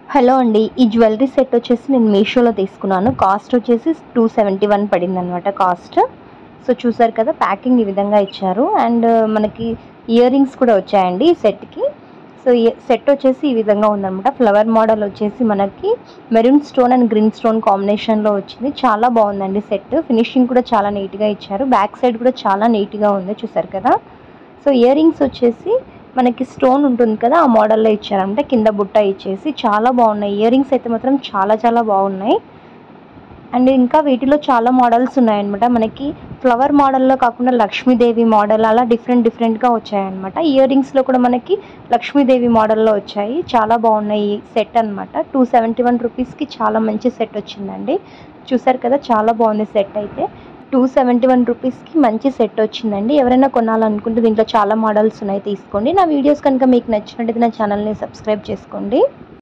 hello అండి ఈ jewellery set వచ్చేసి నేను మీషోలో తీసుకున్నాను కాస్ట్ వచ్చేసి టూ సెవెంటీ వన్ పడింది అనమాట కాస్ట్ సో చూసారు కదా ప్యాకింగ్ ఈ విధంగా ఇచ్చారు అండ్ మనకి ఇయర్ రింగ్స్ కూడా వచ్చాయండి ఈ సెట్కి సో ఈ సెట్ వచ్చేసి ఈ విధంగా ఉందన్నమాట ఫ్లవర్ మోడల్ వచ్చేసి మనకి maroon stone and green stone కాంబినేషన్లో వచ్చింది చాలా బాగుందండి సెట్ ఫినిషింగ్ కూడా చాలా నీట్గా ఇచ్చారు బ్యాక్ సైడ్ కూడా చాలా నీట్గా ఉంది చూసారు కదా సో ఇయర్ రింగ్స్ వచ్చేసి మనకి స్టోన్ ఉంటుంది కదా ఆ మోడల్లో ఇచ్చారంటే కింద బుట్ట ఇచ్చేసి చాలా బాగున్నాయి ఇయర్ రింగ్స్ అయితే మాత్రం చాలా చాలా బాగున్నాయి అండ్ ఇంకా వీటిలో చాలా మోడల్స్ ఉన్నాయన్నమాట మనకి ఫ్లవర్ మోడల్లో కాకుండా లక్ష్మీదేవి మోడల్ అలా డిఫరెంట్ డిఫరెంట్గా వచ్చాయన్నమాట ఇయర్ రింగ్స్లో కూడా మనకి లక్ష్మీదేవి మోడల్లో వచ్చాయి చాలా బాగున్నాయి ఈ సెట్ అనమాట టూ సెవెంటీ వన్ రూపీస్కి చాలా మంచి సెట్ వచ్చిందండి చూసారు కదా చాలా బాగుంది సెట్ అయితే టూ సెవెంటీ వన్ రూపీస్కి మంచి సెట్ వచ్చిందండి ఎవరైనా కొనాలనుకుంటే దీంట్లో చాలా మోడల్స్ ఉన్నాయి తీసుకోండి నా వీడియోస్ కనుక మీకు నచ్చినట్టయితే నా ఛానల్ని సబ్స్క్రైబ్ చేసుకోండి